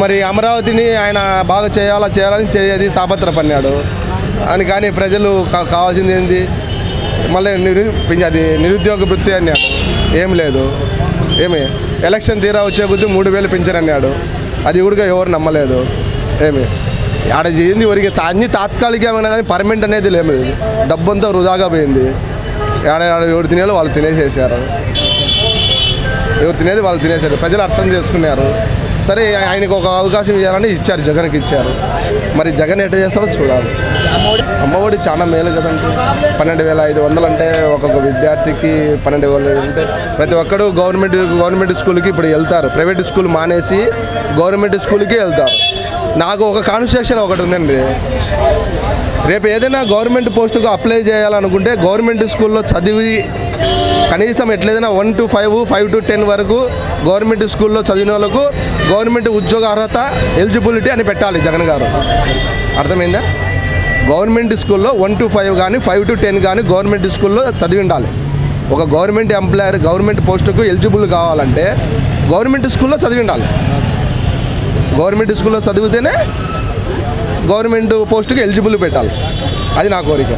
మరి అమరావతిని ఆయన బాగా చేయాలా చేయాలని చేయది తాపత్రపన్నాడు అని కానీ ప్రజలు కా- కావాల్సింది ఏంది మళ్ళీ నిరు అది నిరుద్యోగ వృత్తి అన్నాడు ఏం లేదు ఏమి ఎలక్షన్ తీరా వచ్చే కొద్దీ మూడు వేలు పెంచరన్నాడు అది కూడా ఎవరు నమ్మలేదు ఏమి ఆడ చేయింది వరకు అన్ని తాత్కాలికమైన కానీ పర్మనెంట్ అనేది లేదు డబ్బంతా వృధాగా పోయింది ఆడ ఆడ ఎవరు తినేలో వాళ్ళు తినేసేసారు ఎవరు తినేది వాళ్ళు తినేశారు ప్రజలు అర్థం చేసుకున్నారు సరే ఆయనకు ఒక అవకాశం ఇవ్వాలని ఇచ్చారు జగన్కి ఇచ్చారు మరి జగన్ ఎట్లా చేస్తారో చూడాలి అమ్మఒడి చాలా మేలు కదండి పన్నెండు వేల ఐదు వందలు అంటే ఒక్కొక్క విద్యార్థికి పన్నెండు వేలు అంటే ప్రతి ఒక్కడు గవర్నమెంట్ గవర్నమెంట్ స్కూల్కి ఇప్పుడు వెళ్తారు ప్రైవేట్ స్కూల్ మానేసి గవర్నమెంట్ స్కూల్కి వెళ్తారు నాకు ఒక కాన్స్ట్రక్షన్ ఒకటి ఉందండి రేపు ఏదైనా గవర్నమెంట్ పోస్టుకు అప్లై చేయాలనుకుంటే గవర్నమెంట్ స్కూల్లో చదివి కనీసం ఎట్లేదైనా one to five five to ten వరకు గవర్నమెంట్ స్కూల్లో చదివిన వాళ్ళకు గవర్నమెంట్ ఉద్యోగ అర్హత ఎలిజిబిలిటీ అని పెట్టాలి జగన్ గారు అర్థమైందా గవర్నమెంట్ స్కూల్లో వన్ టు ఫైవ్ కానీ ఫైవ్ టు టెన్ కానీ గవర్నమెంట్ స్కూల్లో చదివి ఉండాలి ఒక గవర్నమెంట్ ఎంప్లాయర్ గవర్నమెంట్ పోస్టుకు ఎలిజిబుల్ కావాలంటే గవర్నమెంట్ స్కూల్లో చదివి ఉండాలి గవర్నమెంట్ స్కూల్లో చదివితేనే గవర్నమెంట్ పోస్టుకి ఎలిజిబుల్ పెట్టాలి అది నా కోరిక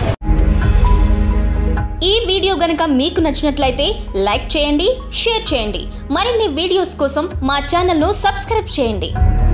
ఈ వీడియో గనుక మీకు నచ్చినట్లయితే లైక్ చేయండి షేర్ చేయండి మరిన్ని వీడియోస్ కోసం మా ఛానల్ను సబ్స్క్రైబ్ చేయండి